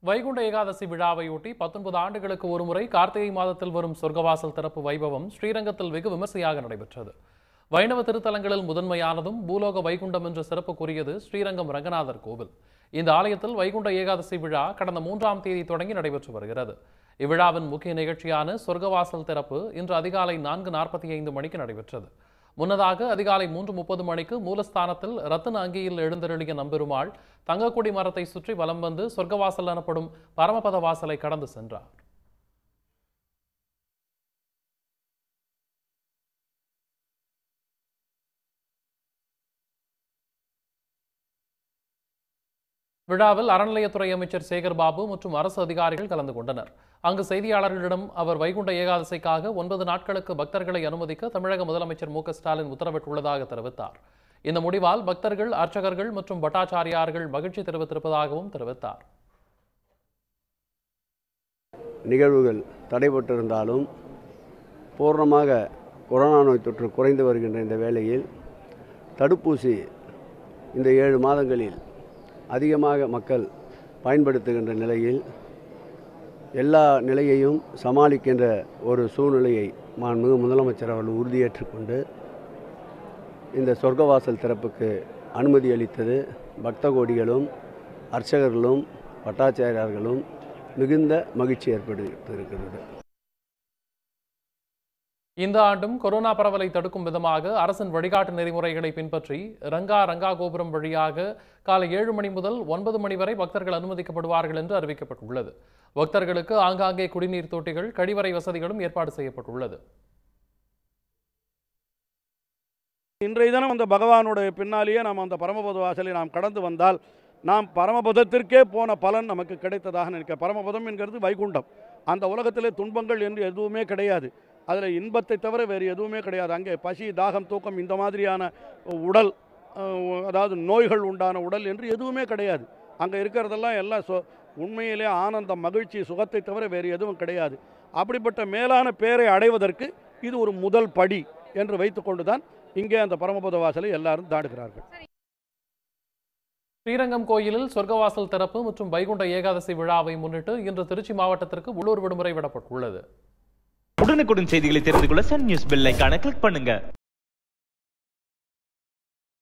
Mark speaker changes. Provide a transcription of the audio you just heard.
Speaker 1: வைகுண்ட ஏகாதசி விழாவையொட்டி பத்தொன்பது ஆண்டுகளுக்கு ஒருமுறை கார்த்திகை மாதத்தில் வரும் சொர்க்கவாசல் திறப்பு வைபவம் ஸ்ரீரங்கத்தில் வெகு விமர்சையாக நடைபெற்றது வைணவ திருத்தலங்களில் முதன்மையானதும் பூலோக வைகுண்டம் என்ற சிறப்புக்குரியது ஸ்ரீரங்கம் ரங்கநாதர் கோவில் இந்த ஆலயத்தில் வைகுண்ட ஏகாதசி விழா கடந்த மூன்றாம் தேதி தொடங்கி நடைபெற்று வருகிறது இவ்விழாவின் முக்கிய நிகழ்ச்சியான சொர்க்கவாசல் திறப்பு இன்று அதிகாலை நான்கு நாற்பத்தி ஐந்து மணிக்கு நடைபெற்றது முன்னதாக அதிகாலை மூன்று முப்பது மணிக்கு மூலஸ்தானத்தில் ரத்தின அங்கியில் எழுந்தருளிய நம்பெருமாள் தங்கக்குடி மரத்தை சுற்றி வலம் வந்து சொர்க்கவாசல் எனப்படும் பரமபத வாசலை கடந்து சென்றார் விழாவில் அறநிலையத்துறை அமைச்சர் சேகர் பாபு மற்றும் அரசு அதிகாரிகள் கலந்து கொண்டனர் அங்கு செய்தியாளர்களிடம் அவர் வைகுண்ட ஏகாதசிக்காக ஒன்பது நாட்களுக்கு பக்தர்களை அனுமதிக்க தமிழக முதலமைச்சர் மு க ஸ்டாலின் உத்தரவிட்டுள்ளதாக தெரிவித்தார் இந்த முடிவால் பக்தர்கள் அர்ச்சகர்கள் மற்றும் பட்டாச்சாரியார்கள் மகிழ்ச்சி தெரிவித்திருப்பதாகவும் தெரிவித்தார்
Speaker 2: நிகழ்வுகள் தடைபட்டிருந்தாலும் பூர்ணமாக கொரோனா நோய் தொற்று குறைந்து வருகின்ற இந்த வேளையில் தடுப்பூசி இந்த ஏழு மாதங்களில் அதிகமாக மக்கள் பயன்படுத்துகின்ற நிலையில் எல்லா நிலையையும் சமாளிக்கின்ற ஒரு சூழ்நிலையை மாண்புமிகு முதலமைச்சர் அவர்கள் உறுதியேற்றுக்கொண்டு இந்த சொர்க்கவாசல் திறப்புக்கு அனுமதி அளித்தது பக்த கோடிகளும் அர்ச்சகர்களும் பட்டாச்சாரியார்களும் மிகுந்த மகிழ்ச்சி ஏற்படுத்தியிருக்கிறது
Speaker 1: இந்த ஆண்டும் கொரோனா பரவலை தடுக்கும் விதமாக அரசின் வழிகாட்டு நெறிமுறைகளை பின்பற்றி ரங்கா ரங்கா கோபுரம் வழியாக காலை ஏழு மணி முதல் ஒன்பது மணி வரை பக்தர்கள் அனுமதிக்கப்படுவார்கள் என்று அறிவிக்கப்பட்டுள்ளது பக்தர்களுக்கு ஆங்காங்கே குடிநீர் தொட்டிகள் கழிவறை வசதிகளும் ஏற்பாடு செய்யப்பட்டுள்ளது
Speaker 3: இன்றைய தினம் அந்த பகவானுடைய பின்னாலேயே நாம் அந்த பரமபத வாசலை நாம் கடந்து வந்தால் நாம் பரமபதத்திற்கே போன பலன் நமக்கு கிடைத்ததாக நினைக்க பரமபதம் என்கிறது வைகுண்டம் அந்த உலகத்திலே துன்பங்கள் என்று எதுவுமே கிடையாது அதில் இன்பத்தை தவிர வேறு எதுவுமே கிடையாது அங்கே பசி தாகம் தூக்கம் இந்த மாதிரியான உடல் அஹ், அதாவது நோய்கள் உண்டான உடல் என்று எதுவுமே கிடையாது அங்கே இருக்கிறதெல்லாம் எல்லாம் சொ உண்மையிலே ஆனந்தம் மகிழ்ச்சி சுகத்தை தவிர வேறு எதுவும் கிடையாது அப்படிப்பட்ட மேலான பேரை அடைவதற்கு இது ஒரு முதல் படி என்று வைத்துக்கொண்டு தான் இங்கே அந்த பரமபத வாசலை எல்லாரும் தாண்டுகிறார்கள்
Speaker 1: ஸ்ரீரங்கம் கோயிலில் சொர்க்கவாசல் திறப்பு மற்றும் வைகுண்ட ஏகாதசி விழாவை முன்னிட்டு இன்று திருச்சி மாவட்டத்திற்கு உள்ளூர் விடுமுறை விடப்பட்டுள்ளது
Speaker 4: உடனுக்குடன் செய்திகளை தெரிந்து கொள்ள சன் நியூஸ் பெல் ஐகானை கிளிக் பண்ணுங்க